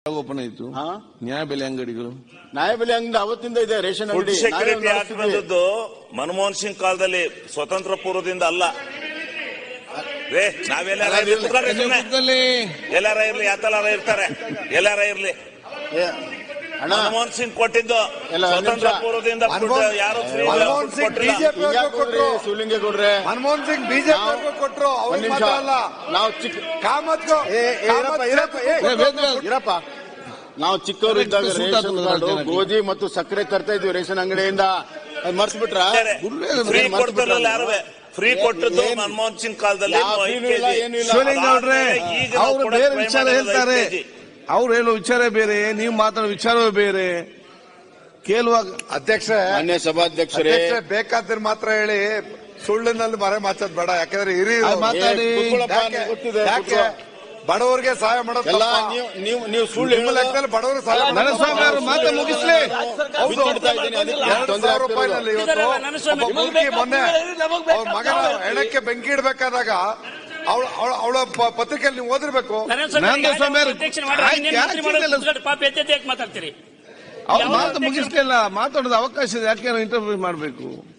Open ಆಯ್ತು ಹಾ? ನ್ಯಾಯಬೆಲೆ ಅಂಗಡಿಗಳು ನ್ಯಾಯಬೆಲೆ ಅಂಗಡಿ ಅವತ್ತಿಂದ ಇದೆ ರೇಷನ್ ಫುಡ್ ಅಂಗಡಿ ನಾವೇ ಸೆಕ್ಯೂರಿಟಿ ಆಕ್ಟ್ ನಡೆಸ್ತಿದ್ವಿ. ಬಂದದ್ದು ಮನಮೋಹನ್ ಸಿಂಗ್ ಕಾಲದಲ್ಲಿ ಸ್ವತಂತ್ರ ಪೂರ್ವದಿಂದ ಅಲ್ಲ ರೇ ನಾವೆಲ್ಲಾರ ಇರ್ಲಿ, ಕೂತ್ಕೊಳ್ರಿ ಸುಮ್ನೆ. ಕೂತ್ಕೊಳ್ಳಿ. ಎಲ್ಲಾರ ಇರ್ಲಿ ಯಾತಲಾರ ಇರ್ತಾರೆ ಎಲ್ಲಾರ ಇರ್ಲಿ ಏ, ಅಣ್ಣ ಮನಮೋಹನ್ ಸಿಂಗ್ ಕೊಟ್ಟಿದ್ದು ಎಲ್ಲ ಒಂದ್ ಸ್ವತಂತ್ರ ನಿಮಿಷ. ಪೂರ್ವದಿಂದ food ಮನಮೋಹನ್- ಯಾರು ಫ್ರೀ ಮನಮೋಹನ್ ಸಿಂಗ್ ಕೊಟ್ಟಿಲ್ಲ ಬಿಜೆಪಿ ಹಿಂಗ್ಯಾಕ್ ಕೊಟ್ರು ಹೋಗ್ರಿ, ಶಿವಲಿಂಗೇಗೌಡ್ರೆ ಮನಮೋಹನ್ ಸಿಂಗ್ ಬಿಜೆಪಿ ಕೊಟ್ರು ಒಂದ್ ಅವ್ರಿಗೆ ನಿಮಿಷ ಮಾತ್ರ ಅಲ್ಲ ನಾವು ಚಿಕ್ಕ ಕಾಮತ್ಗೂ ಏ, ಏ, ಇರಪ್ಪ, ಇರಪ್ಪ, ಏ, ಏ, ವೇದವ್ಯಾಸ್, ಇರಪ್ಪ ನಾವು ಚಿಕ್ಕವರು ಇದ್ದಾಗ ಸೂಟ್ ರೇಷನ್ ಹಾಕೋದು ಕಾರ್ಡು ಜನಕ್ಕೆ. ಗೋಧಿ ಮತ್ತು ಸಕ್ಕರೆ ತರ್ತಾ ಇದ್ವಿ ರೇಷನ್ ಅಂಗಡಿಯಿಂದ ಅದ್ ಮರ್ಸ್ಬಿಟ್ರ ಫ್ರೀ ಕೊಡ್ತಿರಲ್ಲ ಯಾರು ಫ್ರೀ ಕೊಟ್ಟದ್ದು ಮನಮೋಹನ್ ಸಿಂಗ್ ಕಾಲದಲ್ಲಿ ಯಾವ ಐದು ಫ್ರೀನೂ ಇಲ್ಲ, ಕೆಜಿ. ಏನೂ ಇಲ್ಲ. ಶಿವಲಿಂಗೌಡ್ರೆ ಅದಾದ್ಮೇಲೆ ಈಗ ನಾವು ಅವರು ಕೊಡೋ ಬೇರೆ ಪ್ರೈಮರಿ ವಿಚಾರ ಅನ್ನೋದು ಹೇಳ್ತಾರೆ ಐದು ಕೆಜಿ. ಅವ್ರು ಹೇಳೋ ವಿಚಾರ ಬೇರೆ ನೀವು ಮಾತಾಡೋ ವಿಚಾರವೇ ಬೇರೆ ಕೇಳುವಾಗ ಅಧ್ಯಕ್ಷ ಮಾನ್ಯ ಸಭಾಧ್ಯಕ್ಷರೇ ಅಧ್ಯಕ್ಷ ಬೇಕಾದ್ರೆ ಮಾತ್ರ ಹೇಳಿ ಸುಳ್ಳಿನಲ್ಲಿ ಮರೆ ಮಾಚೋದ್ ಬೇಡ ಯಾಕಂದ್ರೆ ಹಿರಿಯರು ಅದು ಮಾತಾಡಿ. ಏ, ಕೂತ್ಕೊಳ್ಳಪ್ಪ, ಯಾಕೆ? ಗೊತ್ತಿದೆ, ಯಾಕೆ ಕೂತ್ಕೊ. ಬಡವರಿಗೆ ಸಹಾಯ ಮಾಡೋದು ಎಲ್ಲ ತಪ್ಪಾ? ನೀವು ನೀವು ನೀವು ಸುಳ್ಳು ನಿಮ್ಮ ಹೇಳೋದು- ಲೆಕ್ಕದಲ್ಲಿ ಬಡವರಿಗೆ ಸಹಾಯ ಮಾಡೋದು ನರಸ್ವಾಮಿ ಅವರು ತಪ್ಪಾ? ಮಾತು ಮುಗಿಸ್ಲಿ ಹೌದು ಬಿಡ್ತಾ ಇದ್ದೀನಿ, ಅದಕ್ಕೆ ಎರಡು ತೊಂದ್ರೆ ಸಾವಿರ ಆಗ್ತಿರೋದು. ರೂಪಾಯಿನಲ್ಲಿ ಇವತ್ತು ಒಬ್ಬ ಮುದುಕಿ ಮೊನ್ನೆ ಅವ್ರ ಮಗನ ಹೆಣಕ್ಕೆ ಬೆಂಕಿ ಇಡಬೇಕಾದಾಗ ಅವಳ ಅವಳ ಪತ್ರಿಕೆಯಲ್ಲಿ ನೀವು ಓದಿರ್ಬೇಕು ನಂದು ಸ್ವಾಮಿ ಅವರು ಆಯ್ತು, ಯಾಕೆ ಇದೆಲ್ಲ? ಪಾಪ ಎತ್ತೆ ಮಾತಾಡ್ತೀರಿ ಅವ್ರು ಮಾತು ಮುಗಿಸ್ಲಿಲ್ಲ ಮಾತಾಡೋದು ಅವಕಾಶ ಇದೆ ಯಾಕೆ ಇಂಟರ್ವ್ಯೂ ಮಾಡಬೇಕು